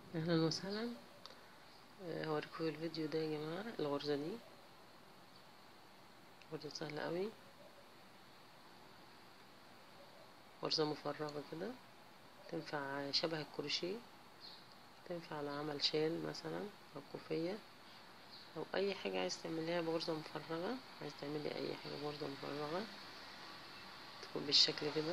اهلا وسهلا آه، هوريكم في الفيديو ده يا جماعة الغرزة دي غرزة سهلة قوي غرزة مفرغة كده تنفع شبه الكروشيه تنفع لعمل شال مثلا او كوفية او اي حاجة عايز تعمليها بغرزة مفرغة عايز تعملي اي حاجة بغرزة مفرغة تكون بالشكل كده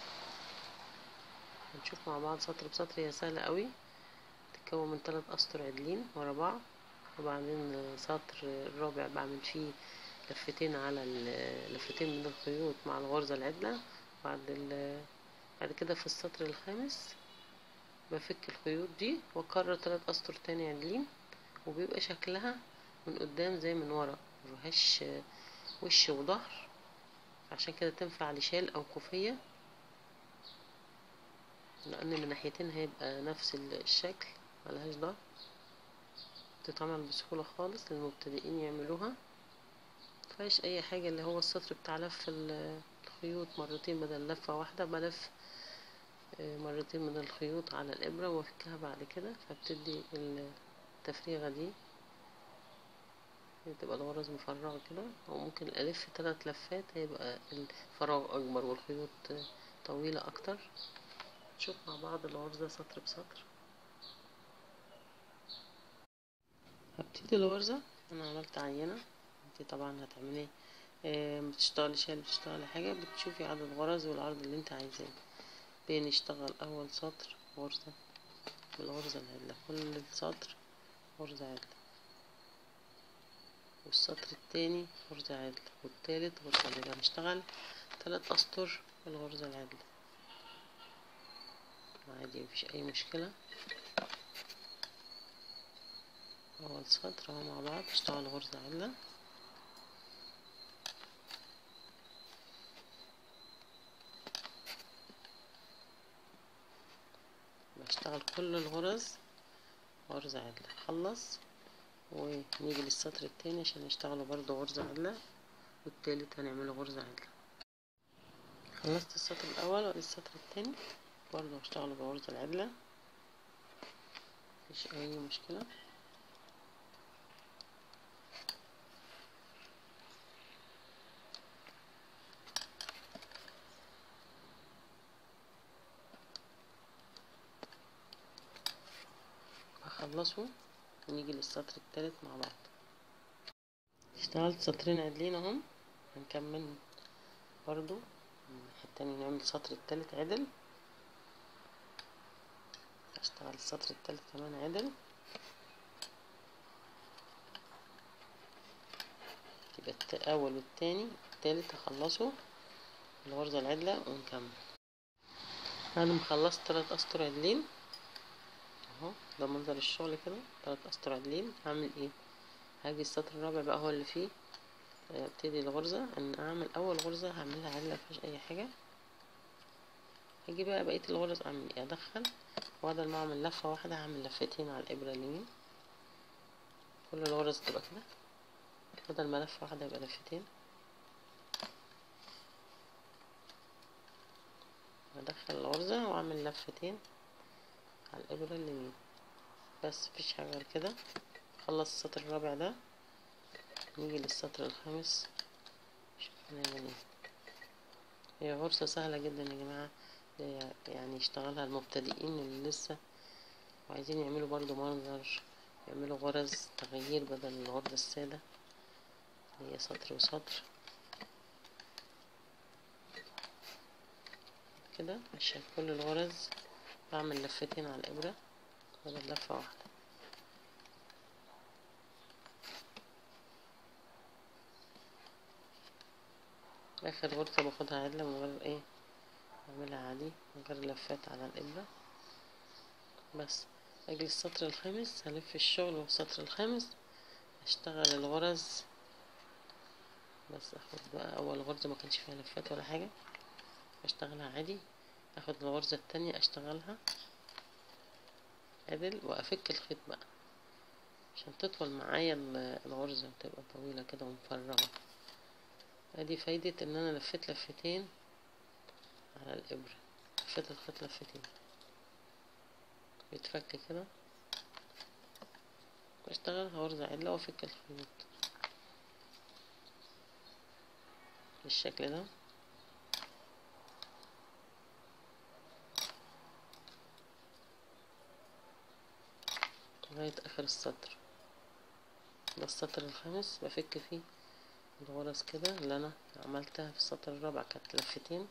هنشوف مع بعض سطر بسطر هي سهلة قوي تتكون من ثلاث اسطر عدلين ورا بعض وبعدين سطر الرابع بعمل فيه لفتين على لفتين من الخيوط مع الغرزة العدلة بعد بعد كده في السطر الخامس بفك الخيوط دي واكرر ثلاث اسطر تاني عدلين وبيبقى شكلها من قدام زي من ورا مفيهاش وش وظهر عشان كده تنفع لشال او كوفية لان من ناحيتين هيبقى نفس الشكل ملهاش ظهر تتعمل بسهولة خالص للمبتدئين يعملوها مفيهاش اي حاجة اللي هو السطر بتاع لف الخيوط مرتين بدل لفة واحدة بلف مرتين من الخيوط على الابرة وافكها بعد كده فبتدي التفريغة دي تبقى الغرز مفرغة كده او ممكن الف ثلاث لفات هيبقى الفراغ اكبر والخيوط طويلة اكتر نشوف مع بعض الغرزة سطر بسطر هبتدي الغرزة انا عملت عينة انت طبعا هتعملي بتشتغلي شال بتشتغلي حاجة بتشوفي عدد الغرز والعرض اللي انت عايزاه بنشتغل اول سطر غرزة بالغرزة العدلة كل سطر غرزة عدلة والسطر التاني غرزة عدلة والتالت غرزة عدلة هنشتغل تلات اسطر بالغرزة العدلة عادي مفيش اي مشكلة اول سطر اهو مع بعض نشتغل غرزة عدلة بشتغل كل الغرز غرزة عدلة خلص ونيجي للسطر التاني عشان نشتغله برضو غرزة عدلة والتالت هنعمله غرزة عدلة خلصت السطر الاول وادي السطر التاني برضو هشتغله بغرزة العدلة مفيش اي مشكلة هخلصه ونيجي للسطر التالت مع بعض اشتغلت سطرين عدلين اهم هنكمل برضو الناحية التانية نعمل السطر التالت عدل اشتغل السطر التالت كمان عدل يبقى الاول والتاني التالت هخلصه الغرزة العدلة ونكمل انا مخلصت تلات اسطر عدلين اهو ده منظر الشغل كده تلات اسطر عدلين هعمل ايه هاجي السطر الرابع بقى هو اللي فيه ابتدي الغرزة ان اعمل اول غرزة هعملها عدلة مفيهاش اي حاجة هاجي بقى بقية الغرز اعمل ايه ادخل وبدل ما اعمل لفة واحدة هعمل لفتين على الابرة اليمين كل الغرز تبقى كده بدل ما لفة واحدة يبقى لفتين ادخل الغرزة واعمل لفتين على الابرة اليمين بس مفيش حاجة غير كده خلص السطر الرابع ده نيجي للسطر الخامس شوف هنعمل ايه هي غرزة سهلة جدا يا جماعة يعني يشتغلها المبتدئين اللي لسه وعايزين يعملوا برضو منظر يعملوا غرز تغيير بدل الغرزة السادة هي سطر وسطر كده عشان كل الغرز بعمل لفتين على الإبرة بدل لفة واحدة آخر غرزة باخدها عدلة من غير ايه بعملها عادي من غير لفات على الإبرة بس أجي السطر الخامس هلف الشغل والسطر الخامس أشتغل الغرز بس أخد بقى أول غرزة ما كانش فيها لفات ولا حاجة أشتغلها عادي أخد الغرزة التانية أشتغلها عدل وأفك الخيط بقى عشان تطول معايا الغرزة وتبقى طويلة كده ومفرغة ادي فايدة ان انا لفيت لفتين على الابرة لفيت الخيط لفتين بيتفك كده اشتغل غرزة عدلة وافك الخيوط بالشكل ده لغاية اخر السطر ده السطر الخامس بفك فيه الغرز كده اللي انا عملتها في السطر الرابع كانت لفتين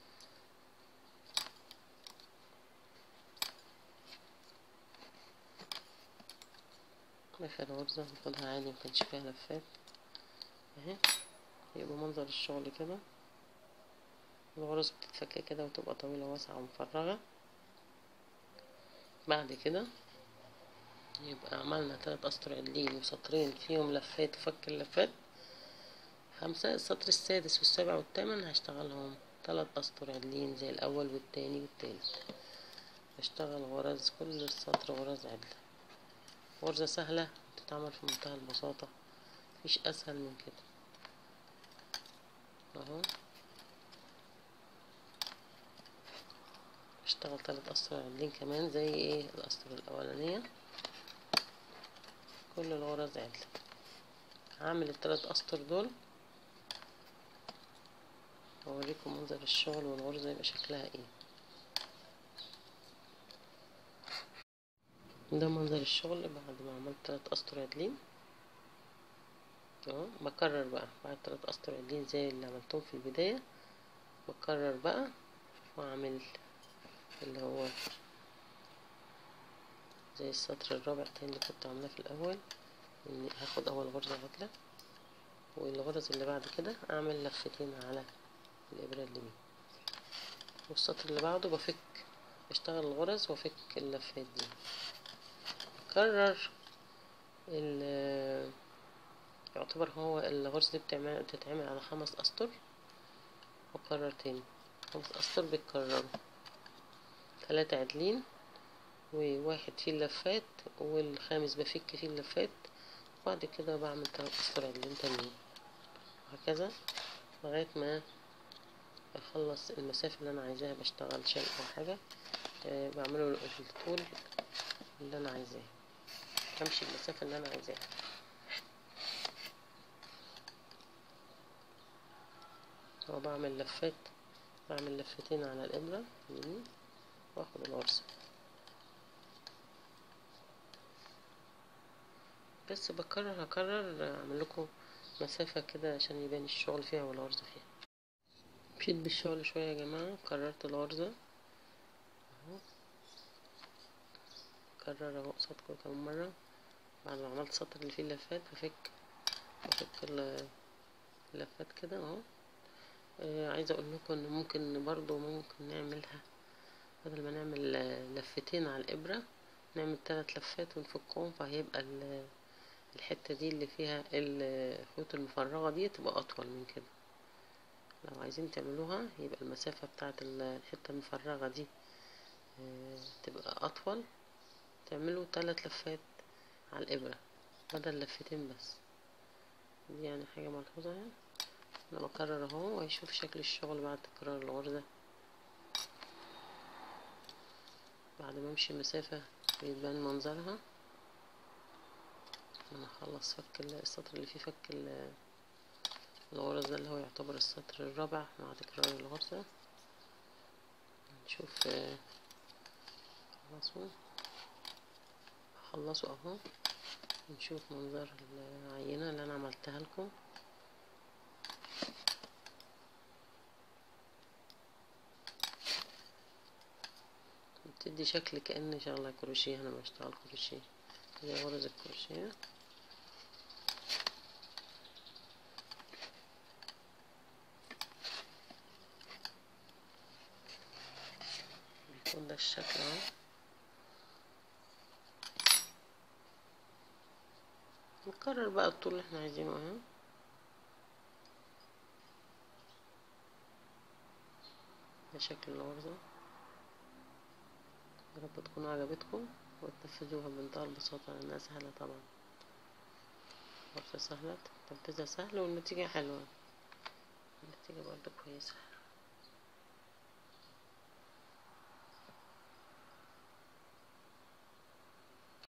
اخر غرزة باخدها عادي مكانش فيها لفات اهي يبقى منظر الشغل كده الغرز بتتفك كده وتبقى طويلة واسعة ومفرغة بعد كده يبقى عملنا تلات اسطر عدلين وسطرين فيهم لفات وفك اللفات خمسة السطر السادس والسابع والثامن هشتغلهم تلات اسطر عدلين زي الاول والتاني والتالت بشتغل غرز كل السطر غرز عدلة غرزة سهلة تتعمل في منتهى البساطة مفيش اسهل من كده اهو اشتغل تلات اسطر عدلين كمان زي ايه الاسطر الاولانية كل الغرز عدلة هعمل التلات اسطر دول واوريكم منظر الشغل والغرزة يبقى شكلها ايه ده منظر الشغل بعد ما عملت تلات اسطر عدلين اهو بكرر بقى بعد تلات اسطر عدلين زي اللي عملتهم في البداية بكرر بقى واعمل اللي هو زي السطر الرابع تاني اللي كنت عاملاه في الاول اني هاخد اول غرزة عدلة والغرز اللي بعد كده اعمل لفتين على الابرة اليمين والسطر اللي بعده بفك بشتغل الغرز وافك اللفات دي بكرر ال يعتبر هو الغرزة دي بتعمل بتتعمل على خمس اسطر واكرر تاني خمس اسطر بيتكرروا ثلاثة عدلين وواحد فيه اللفات والخامس بفك فيه اللفات وبعد كده بعمل تلات اسطر عدلين تانيين وهكذا لغاية ما اخلص المسافة اللي انا عايزاها بشتغل شيء او حاجة أه بعمله الطول اللي انا عايزاه همشي المسافة اللي انا عايزاها وبعمل لفات بعمل لفتين على الابرة اليمين واخد الغرزة بس بكرر هكرر اعمل لكم مسافة كده عشان يبان الشغل فيها والغرزة فيها مشيت بالشغل شوية يا جماعة كررت الغرزة اهو كرر اهو قصادكم كمان مرة بعد ما عملت السطر اللي فيه اللفات بفك بفك اللفات كده اهو آه عايزة اقول لكم ان ممكن برضو ممكن نعملها بدل ما نعمل لفتين على الابرة نعمل تلات لفات ونفكهم فهيبقى الحتة دي اللي فيها الخيوط المفرغة دي تبقى اطول من كده لو عايزين تعملوها يبقى المسافة بتاعت الحتة المفرغة دي آه تبقى اطول تعملوا تلات لفات على الابرة بدل لفتين بس دي يعني حاجة ملحوظة يعني انا بكرر اهو وهيشوف شكل الشغل بعد تكرار الغرزة بعد ما امشي مسافة بيبان منظرها انا اخلص فك السطر اللي فيه فك الغرز ده اللي هو يعتبر السطر الرابع مع تكرار الغرزة نشوف خلصوا خلصوا اهو نشوف منظر العينة اللي انا عملتها لكم بتدي شكل كأن شغلة كروشيه انا بشتغل كروشيه زي غرز الكروشيه بيكون ده الشكل اهو نكرر بقى الطول اللي احنا عايزينه اهو ده شكل الغرزة يا رب تكون عجبتكم وتنفذوها بمنتهى البساطة لأنها سهلة طبعا غرزة سهلة تنفيذها سهل والنتيجة حلوة النتيجة برضه كويسة